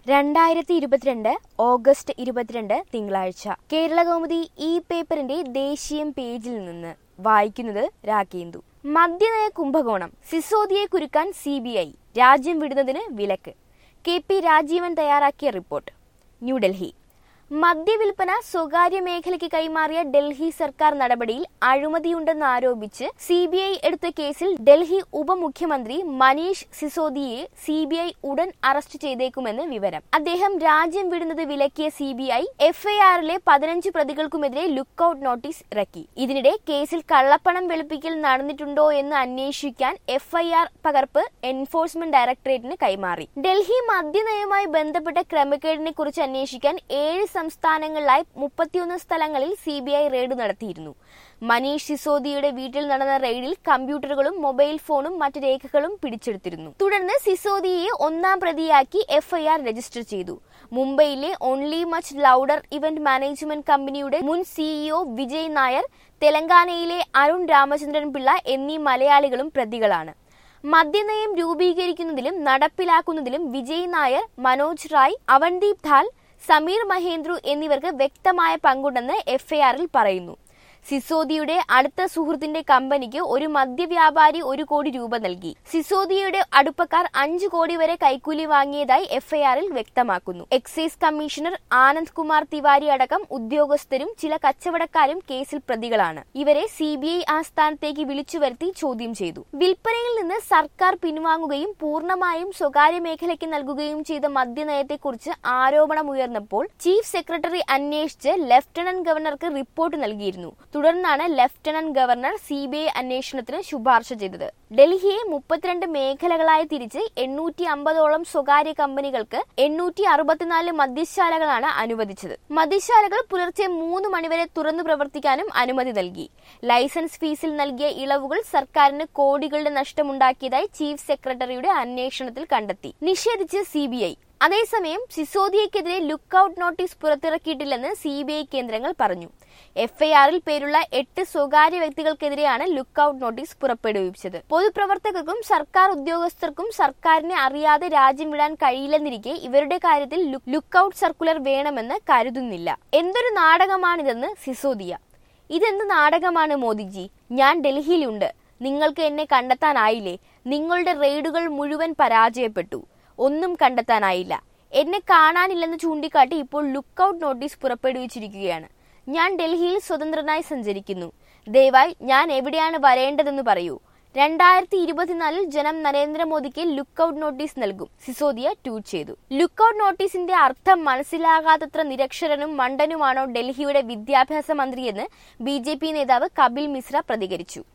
രണ്ടായിരത്തി ഇരുപത്തിരണ്ട് ഓഗസ്റ്റ് ഇരുപത്തിരണ്ട് തിങ്കളാഴ്ച കേരള കൗമുദി ഈ പേപ്പറിന്റെ ദേശീയം പേജിൽ നിന്ന് വായിക്കുന്നത് രാകേന്ദു മദ്യനയ കുംഭകോണം സിസോദിയെ കുരുക്കാൻ സി ബി ഐ രാജ്യം വിടുന്നതിന് വിലക്ക് കെ പി രാജീവൻ തയ്യാറാക്കിയ റിപ്പോർട്ട് ന്യൂഡൽഹി മദ്യവിൽപ്പന സ്വകാര്യ മേഖലയ്ക്ക് കൈമാറിയ ഡൽഹി സർക്കാർ നടപടിയിൽ അഴിമതിയുണ്ടെന്ന് ആരോപിച്ച് സി ബി ഐ എടുത്ത കേസിൽ ഡൽഹി ഉപമുഖ്യമന്ത്രി മനീഷ് സിസോദിയെ സി ബി ഐ ഉടൻ അറസ്റ്റ് ചെയ്തേക്കുമെന്ന് വിവരം അദ്ദേഹം രാജ്യം വിടുന്നത് വിലക്കിയ സി ബി ഐ എഫ്ഐആറിലെ പതിനഞ്ച് പ്രതികൾക്കുമെതിരെ ലുക്കൌട്ട് നോട്ടീസ് ഇറക്കി ഇതിനിടെ കേസിൽ കള്ളപ്പണം വെളുപ്പിക്കൽ നടന്നിട്ടുണ്ടോ എന്ന് അന്വേഷിക്കാൻ എഫ്ഐആർ പകർപ്പ് എൻഫോഴ്സ്മെന്റ് ഡയറക്ടറേറ്റിന് കൈമാറി ഡൽഹി മദ്യനയവുമായി ബന്ധപ്പെട്ട ക്രമക്കേടിനെ കുറിച്ച് അന്വേഷിക്കാൻ ഏഴ് സംസ്ഥാനങ്ങളിലായി മുപ്പത്തിയൊന്ന് സ്ഥലങ്ങളിൽ സി ബി ഐ റെയ്ഡ് നടത്തിയിരുന്നു മനീഷ് സിസോദിയുടെ വീട്ടിൽ നടന്ന റെയ്ഡിൽ കമ്പ്യൂട്ടറുകളും മൊബൈൽ ഫോണും മറ്റ് രേഖകളും പിടിച്ചെടുത്തിരുന്നു തുടർന്ന് സിസോദിയെ ഒന്നാം പ്രതിയാക്കി എഫ്ഐആർ രജിസ്റ്റർ ചെയ്തു മുംബൈയിലെ Only Much Louder event management കമ്പനിയുടെ മുൻ സിഇഒ വിജയ് നായർ തെലങ്കാനയിലെ അരുൺ രാമചന്ദ്രൻ പിള്ള എന്നീ മലയാളികളും പ്രതികളാണ് മദ്യനയം രൂപീകരിക്കുന്നതിലും നടപ്പിലാക്കുന്നതിലും വിജയ് നായർ മനോജ് റായ് അവൻദീപ് ധാൽ സമീർ മഹേന്ദ്രു എന്നിവർക്ക് വ്യക്തമായ പങ്കുണ്ടെന്ന് എഫ്ഐആറിൽ പറയുന്നു സിസോദിയുടെ അടുത്ത സുഹൃത്തിന്റെ കമ്പനിക്ക് ഒരു മദ്യവ്യാപാരി ഒരു കോടി രൂപ നൽകി സിസോദിയുടെ അടുപ്പക്കാർ അഞ്ചു കോടി വരെ കൈക്കൂലി വാങ്ങിയതായി എഫ്ഐആറിൽ വ്യക്തമാക്കുന്നു എക്സൈസ് കമ്മീഷണർ ആനന്ദ് കുമാർ തിവാരി അടക്കം ഉദ്യോഗസ്ഥരും ചില കച്ചവടക്കാരും കേസിൽ പ്രതികളാണ് ഇവരെ സി ബി ഐ ആസ്ഥാനത്തേക്ക് വിളിച്ചു വരുത്തി ചോദ്യം ചെയ്തു വിൽപ്പനയിൽ നിന്ന് സർക്കാർ പിൻവാങ്ങുകയും പൂർണ്ണമായും സ്വകാര്യ മേഖലയ്ക്ക് നൽകുകയും ചെയ്ത മദ്യനയത്തെക്കുറിച്ച് ആരോപണമുയർന്നപ്പോൾ ചീഫ് സെക്രട്ടറി അന്വേഷിച്ച് ലഫ്റ്റനന്റ് ഗവർണർക്ക് റിപ്പോർട്ട് നൽകിയിരുന്നു തുടർന്നാണ് lieutenant governor C B I അന്വേഷണത്തിന് ശുപാർശ ചെയ്തത് ഡൽഹിയെ മുപ്പത്തിരണ്ട് മേഖലകളായി തിരിച്ച് എണ്ണൂറ്റി അമ്പതോളം സ്വകാര്യ കമ്പനികൾക്ക് എണ്ണൂറ്റി അറുപത്തിനാല് മദ്യശാലകളാണ് അനുവദിച്ചത് മദ്യശാലകൾ പുലർച്ചെ മൂന്ന് മണിവരെ തുറന്നു പ്രവർത്തിക്കാനും അനുമതി നൽകി ലൈസൻസ് ഫീസിൽ നൽകിയ ഇളവുകൾ സർക്കാരിന് കോടികളുടെ നഷ്ടമുണ്ടാക്കിയതായി ചീഫ് സെക്രട്ടറിയുടെ അന്വേഷണത്തിൽ കണ്ടെത്തി നിഷേധിച്ച് സി അതേസമയം സിസോദിയക്കെതിരെ ലുക്കൌട്ട് നോട്ടീസ് പുറത്തിറക്കിയിട്ടില്ലെന്ന് സി ബി ഐ കേന്ദ്രങ്ങൾ പറഞ്ഞു എഫ്ഐആറിൽ പേരുള്ള എട്ട് സ്വകാര്യ വ്യക്തികൾക്കെതിരെയാണ് ലുക്കൌട്ട് നോട്ടീസ് പുറപ്പെടുവിച്ചത് പൊതുപ്രവർത്തകർക്കും സർക്കാർ ഉദ്യോഗസ്ഥർക്കും സർക്കാരിനെ അറിയാതെ രാജ്യം വിടാൻ കഴിയില്ലെന്നിരിക്കെ ഇവരുടെ കാര്യത്തിൽ ലുക്കൌട്ട് സർക്കുലർ വേണമെന്ന് കരുതുന്നില്ല എന്തൊരു നാടകമാണിതെന്ന് സിസോദിയ ഇതെന്ത് നാടകമാണ് മോദിജി ഞാൻ ഡൽഹിയിലുണ്ട് നിങ്ങൾക്ക് എന്നെ കണ്ടെത്താനായില്ലേ നിങ്ങളുടെ റെയ്ഡുകൾ മുഴുവൻ പരാജയപ്പെട്ടു ഒന്നും കണ്ടെത്താനായില്ല എന്നെ കാണാനില്ലെന്ന് ചൂണ്ടിക്കാട്ടി ഇപ്പോൾ ലുക്കൌട്ട് നോട്ടീസ് പുറപ്പെടുവിച്ചിരിക്കുകയാണ് ഞാൻ ഡൽഹിയിൽ സ്വതന്ത്രനായി സഞ്ചരിക്കുന്നു ദയവായി ഞാൻ എവിടെയാണ് വരേണ്ടതെന്ന് പറയൂ രണ്ടായിരത്തി ഇരുപത്തിനാലിൽ ജനം നരേന്ദ്രമോദിക്ക് ലുക്കൌട്ട് നോട്ടീസ് നൽകും സിസോദിയ ട്വീറ്റ് ചെയ്തു ലുക്കൌട്ട് നോട്ടീസിന്റെ അർത്ഥം മനസ്സിലാകാത്തത്ര നിരക്ഷരനും മണ്ടനുമാണോ ഡൽഹിയുടെ വിദ്യാഭ്യാസ മന്ത്രിയെന്ന് ബി നേതാവ് കപിൽ മിശ്ര പ്രതികരിച്ചു